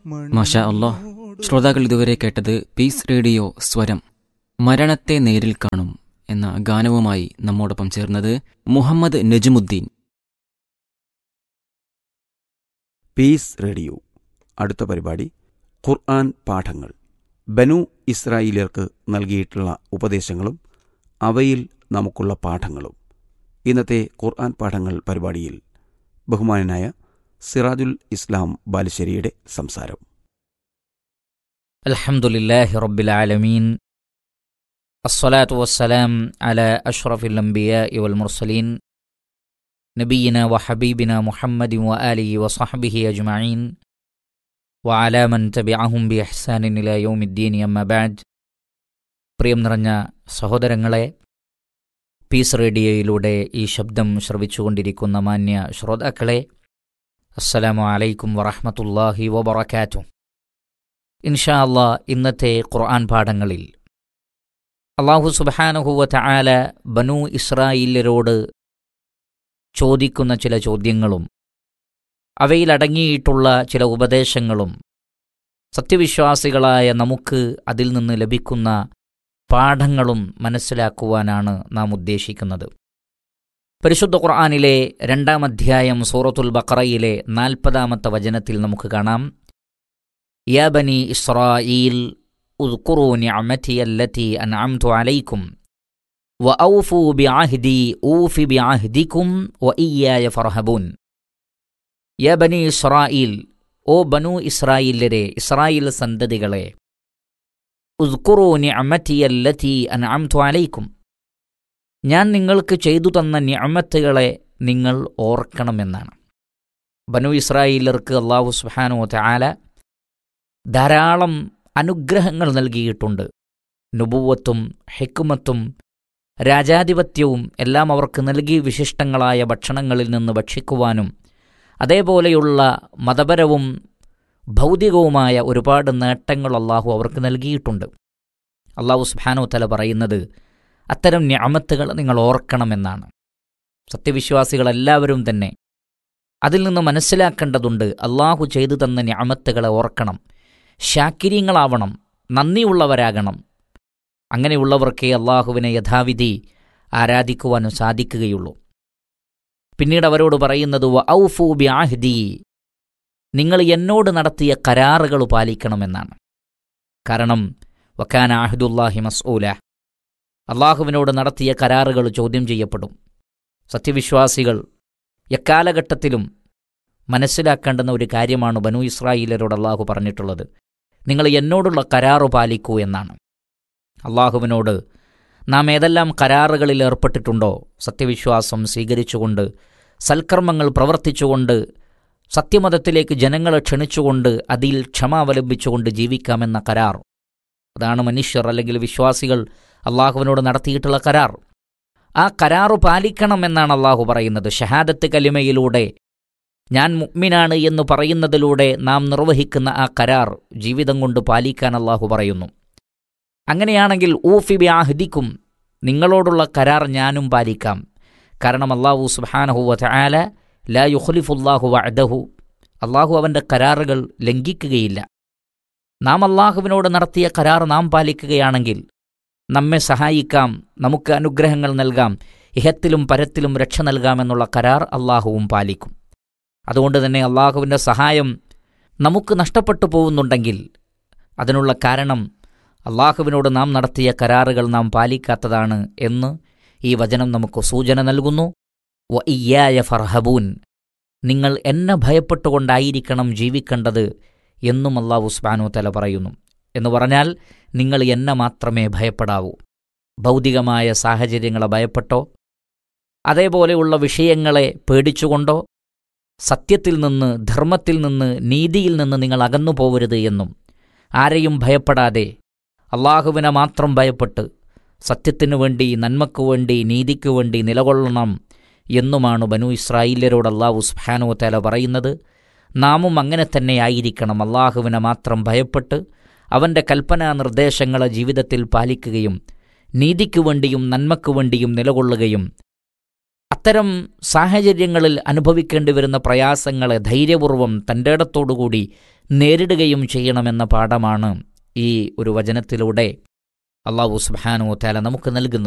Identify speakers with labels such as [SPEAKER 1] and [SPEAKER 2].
[SPEAKER 1] മാഷാ അല്ലോ ശ്രോതാക്കൾ ഇതുവരെ കേട്ടത് പീസ് റേഡിയോ സ്വരം മരണത്തെ നേരിൽ കാണും എന്ന ഗാനവുമായി നമ്മോടൊപ്പം ചേർന്നത് മുഹമ്മദ് നജ്മുദ്ദീൻ
[SPEAKER 2] പീസ് റേഡിയോ അടുത്ത പരിപാടി ഖുർആൻ പാഠങ്ങൾ ബനു ഇസ്രായേലിയർക്ക് നൽകിയിട്ടുള്ള ഉപദേശങ്ങളും അവയിൽ നമുക്കുള്ള പാഠങ്ങളും ഇന്നത്തെ ഖുർആൻ പാഠങ്ങൾ പരിപാടിയിൽ ബഹുമാനനായ സിറാജുൽ ഇസ്ലാം ബാലുശ്ശേരിയുടെ സംസാരം
[SPEAKER 3] الحمد لله رب العالمين الصلاة والسلام على أشرف الأنبياء والمرسلين نبينا وحبيبنا محمد وآله وصحبه أجمعين وعلى من تبعهم بإحسان إلى يوم الدين أما بعد പ്രിയം നിറഞ്ഞ സഹോദരങ്ങളെ പീസ് റേഡിയോയിലൂടെ ഈ ശബ്ദം ശ്രവിച്ചുകൊണ്ടിരിക്കുന്ന മാന്യ ശ്രോതാക്കളെ അസ്സലാമു അലൈക്കും വറഹ്മത്തുള്ളാഹി വബറകാതുഹു ഇൻഷാ അള്ളാ ഇന്നത്തെ ഖുർആൻ പാഠങ്ങളിൽ അള്ളാഹു സുബാനഹുവ തആല ബനു ഇസ്രായേലരോട് ചോദിക്കുന്ന ചില ചോദ്യങ്ങളും അവയിലടങ്ങിയിട്ടുള്ള ചില ഉപദേശങ്ങളും സത്യവിശ്വാസികളായ നമുക്ക് അതിൽ നിന്ന് ലഭിക്കുന്ന പാഠങ്ങളും മനസ്സിലാക്കുവാനാണ് നാം ഉദ്ദേശിക്കുന്നത് പരിശുദ്ധ ഖുർആനിലെ രണ്ടാം അധ്യായം സൂറത്തുൽ ബഖറയിലെ നാൽപ്പതാമത്തെ വചനത്തിൽ നമുക്ക് കാണാം يا بني إسرائيل اذكروا نعمتي التي أنعمت عليكم وأوفوا بعهدي أوف بعهدكم وإياي فارهبون يا بني إسرائيل ഓ ബനു ഇസ്രായേലരെ ഇസ്രായേൽ സന്തതികളെ ഉദ്കുറു നിഅമത്തിയല്ലത്തി അൻഅംതു അലൈക്കും ഞാൻ നിങ്ങൾക്ക് ചെയ്തു തന്ന നിഅമത്തുകളെ നിങ്ങൾ ഓർക്കണമെന്നാണ് ബനു ഇസ്രായേലർക്ക് അള്ളാഹു സുബ്ഹാനഹു തആല ധാരാളം അനുഗ്രഹങ്ങൾ നൽകിയിട്ടുണ്ട് നുബുവത്തും ഹെക്കുമത്തും രാജാധിപത്യവും എല്ലാം അവർക്ക് നൽകി വിശിഷ്ടങ്ങളായ ഭക്ഷണങ്ങളിൽ നിന്ന് ഭക്ഷിക്കുവാനും അതേപോലെയുള്ള മതപരവും ഭൗതികവുമായ ഒരുപാട് നേട്ടങ്ങൾ അള്ളാഹു അവർക്ക് നൽകിയിട്ടുണ്ട് അള്ളാഹു സുബാനോ തല പറയുന്നത് അത്തരം ഞാമത്തുകൾ നിങ്ങൾ ഓർക്കണമെന്നാണ് സത്യവിശ്വാസികളെല്ലാവരും തന്നെ അതിൽ നിന്ന് മനസ്സിലാക്കേണ്ടതുണ്ട് അള്ളാഹു ചെയ്തു തന്ന ഞാമത്തുകളെ ഓർക്കണം ശാക്കിര്യങ്ങളാവണം നന്ദിയുള്ളവരാകണം അങ്ങനെയുള്ളവർക്കേ അള്ളാഹുവിനെ യഥാവിധി ആരാധിക്കുവാനും സാധിക്കുകയുള്ളൂ പിന്നീട് അവരോട് പറയുന്നത് വ ഔഫു ബ്യാഹ്ദി നിങ്ങൾ എന്നോട് നടത്തിയ കരാറുകൾ പാലിക്കണമെന്നാണ് കാരണം വക്കാന ആഹ്ദുല്ലാഹി മസ്ഊല അള്ളാഹുവിനോട് നടത്തിയ കരാറുകൾ ചോദ്യം ചെയ്യപ്പെടും സത്യവിശ്വാസികൾ എക്കാലഘട്ടത്തിലും മനസ്സിലാക്കേണ്ടുന്ന ഒരു കാര്യമാണ് ബനു ഇസ്രായേലരോട് അള്ളാഹു പറഞ്ഞിട്ടുള്ളത് നിങ്ങൾ എന്നോടുള്ള കരാറ് പാലിക്കൂ എന്നാണ് അള്ളാഹുവിനോട് നാം ഏതെല്ലാം കരാറുകളിൽ ഏർപ്പെട്ടിട്ടുണ്ടോ സത്യവിശ്വാസം സ്വീകരിച്ചുകൊണ്ട് സൽക്കർമ്മങ്ങൾ പ്രവർത്തിച്ചുകൊണ്ട് സത്യമതത്തിലേക്ക് ജനങ്ങളെ ക്ഷണിച്ചുകൊണ്ട് അതിൽ ക്ഷമാവലംബിച്ചുകൊണ്ട് ജീവിക്കാമെന്ന കരാർ അതാണ് മനുഷ്യർ അല്ലെങ്കിൽ വിശ്വാസികൾ അള്ളാഹുവിനോട് നടത്തിയിട്ടുള്ള കരാർ ആ കരാറു പാലിക്കണമെന്നാണ് അള്ളാഹു പറയുന്നത് ഷഹാദത്ത് കലിമയിലൂടെ ഞാൻ മുഗ്മിനാണ് എന്ന് പറയുന്നതിലൂടെ നാം നിർവഹിക്കുന്ന ആ കരാർ ജീവിതം കൊണ്ട് പാലിക്കാൻ അള്ളാഹു പറയുന്നു അങ്ങനെയാണെങ്കിൽ ഊഫിബി ആഹ്ദിക്കും നിങ്ങളോടുള്ള കരാർ ഞാനും പാലിക്കാം കാരണം അള്ളാഹു സുബാനഹു വല ലാ യുഖ്ലിഫുല്ലാഹു വഅദഹു അള്ളാഹു അവൻ്റെ കരാറുകൾ ലംഘിക്കുകയില്ല നാം അള്ളാഹുവിനോട് നടത്തിയ കരാർ നാം പാലിക്കുകയാണെങ്കിൽ നമ്മെ സഹായിക്കാം നമുക്ക് അനുഗ്രഹങ്ങൾ നൽകാം ഇഹത്തിലും പരത്തിലും രക്ഷ നൽകാമെന്നുള്ള കരാർ അള്ളാഹുവും പാലിക്കും അതുകൊണ്ട് തന്നെ അള്ളാഹുവിൻ്റെ സഹായം നമുക്ക് നഷ്ടപ്പെട്ടു പോകുന്നുണ്ടെങ്കിൽ അതിനുള്ള കാരണം അള്ളാഹുവിനോട് നാം നടത്തിയ കരാറുകൾ നാം പാലിക്കാത്തതാണ് എന്ന് ഈ വചനം നമുക്ക് സൂചന നൽകുന്നു വ ഇയ്യായ ഫർഹബൂൻ നിങ്ങൾ എന്നെ ഭയപ്പെട്ടുകൊണ്ടായിരിക്കണം ജീവിക്കേണ്ടത് എന്നും അള്ളാഹു ഉസ്മാനു തല പറയുന്നു എന്ന് പറഞ്ഞാൽ നിങ്ങൾ എന്നെ മാത്രമേ ഭയപ്പെടാവൂ ഭൗതികമായ സാഹചര്യങ്ങളെ ഭയപ്പെട്ടോ അതേപോലെയുള്ള വിഷയങ്ങളെ പേടിച്ചുകൊണ്ടോ സത്യത്തിൽ നിന്ന് ധർമ്മത്തിൽ നിന്ന് നീതിയിൽ നിന്ന് നിങ്ങൾ അകന്നു പോവരുത് എന്നും ആരെയും ഭയപ്പെടാതെ അള്ളാഹുവിനെ മാത്രം ഭയപ്പെട്ട് സത്യത്തിനു വേണ്ടി നന്മക്കു വേണ്ടി നീതിക്കു വേണ്ടി നിലകൊള്ളണം എന്നുമാണ് ബനു ഇസ്രായേലരോട് അള്ളാഹു സുബ്ഹാനു തല പറയുന്നത് നാമും അങ്ങനെ തന്നെ ആയിരിക്കണം അള്ളാഹുവിനെ മാത്രം ഭയപ്പെട്ട് അവൻ്റെ കൽപ്പനാ നിർദ്ദേശങ്ങളെ ജീവിതത്തിൽ പാലിക്കുകയും നീതിക്കു വേണ്ടിയും നന്മക്കു വേണ്ടിയും നിലകൊള്ളുകയും അത്തരം സാഹചര്യങ്ങളിൽ അനുഭവിക്കേണ്ടി വരുന്ന പ്രയാസങ്ങളെ ധൈര്യപൂർവ്വം തൻ്റെ ഇടത്തോടുകൂടി നേരിടുകയും ചെയ്യണമെന്ന പാഠമാണ് ഈ ഒരു വചനത്തിലൂടെ അള്ളാഹു സുബ്ഹാനഹു തആല നമുക്ക് നൽകുന്നത്